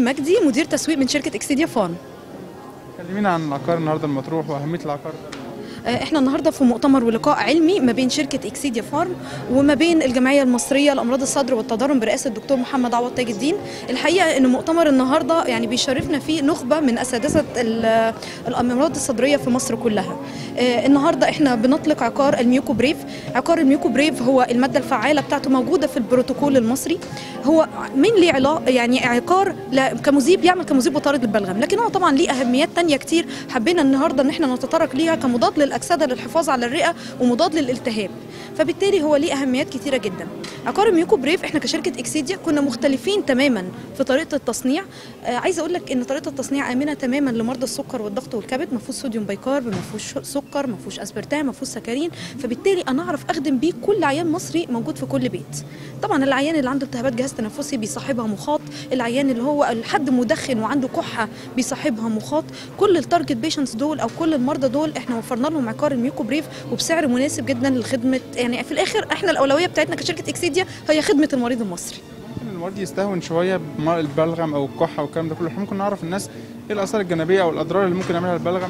مجدي مدير تسويق من شركه اكسيديا فارم كلمينا عن العقار النهارده المطروح واهميه العقار ده آه، احنا النهارده في مؤتمر ولقاء علمي ما بين شركه اكسيديا فارم وما بين الجمعيه المصريه لامراض الصدر والتضرم برئاسه الدكتور محمد عوض تاج الدين الحقيقه ان مؤتمر النهارده يعني بيشرفنا فيه نخبه من اساتذه ال- الامراض الصدريه في مصر كلها آه، النهارده احنا بنطلق عقار الميوكو بريف عقار الميوكو بريف هو الماده الفعاله بتاعته موجوده في البروتوكول المصري هو من ليه علاقه يعني عقار لا- كمذيب يعمل كمذيب وطارد للبلغم لكن هو طبعا ليه اهميات تانية كتير حبينا النهارده ان احنا نتطرق ليها كمضاد للاكسده للحفاظ على الرئه ومضاد للالتهاب فبالتالي هو ليه اهميات كتيره جدا عقار الميوكو بريف احنا كشركه اكسيديا كنا مختلفين تماما في طريقه التصنيع آه عايزه اقول لك ان طريقه التصنيع امنه تماما لمرضى السكر والضغط والكبد ما فيهوش صوديوم بايكارب ما فيهوش سكر ما فيهوش اسبرتام ما فيهوش سكرين فبالتالي انا اعرف اخدم بيه كل عيان مصري موجود في كل بيت طبعا العيان اللي عنده التهابات جهاز تنفسي بيصاحبها مخاط العيان اللي هو الحد مدخن وعنده كحه بيصاحبها مخاط كل التارجت بيشنتس دول او كل المرضى دول احنا وفرنا لهم عقار الميوكو بريف وبسعر مناسب جدا لخدمه يعني في الاخر احنا الاولويه بتاعتنا كشركه اكسيديا هي خدمه المريض المصري ممكن المريض يستهون شويه بالبلغم او الكحه والكلام ده كله إحنا ممكن نعرف الناس ايه الاثار الجانبيه او الاضرار اللي ممكن يعملها البلغم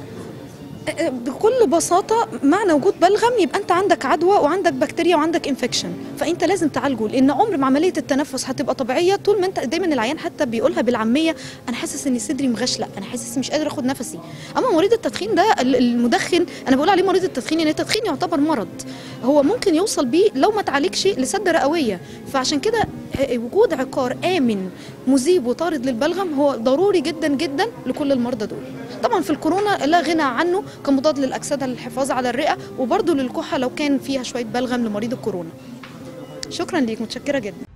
بكل بساطة معنى وجود بلغم يبقى أنت عندك عدوى وعندك بكتيريا وعندك انفكشن فأنت لازم تعالجه لأن عمر ما عملية التنفس هتبقى طبيعية طول ما أنت دايما العيان حتى بيقولها بالعامية أنا حاسس إن صدري مغشلق أنا حاسس مش قادر آخد نفسي أما مريض التدخين ده ال- المدخن أنا بقول عليه مريض التدخين إن التدخين يعتبر مرض هو ممكن يوصل بيه لو ما تعالجش لسد رئوية فعشان كده آه، وجود عقار آمن مذيب وطارد للبلغم هو ضروري جدا جدا لكل المرضى دول طبعا في الكورونا لا غنى عنه كمضاد للاكسده للحفاظ على الرئه وبرضه للكحه لو كان فيها شويه بلغم لمريض الكورونا شكرا ليك متشكره جدا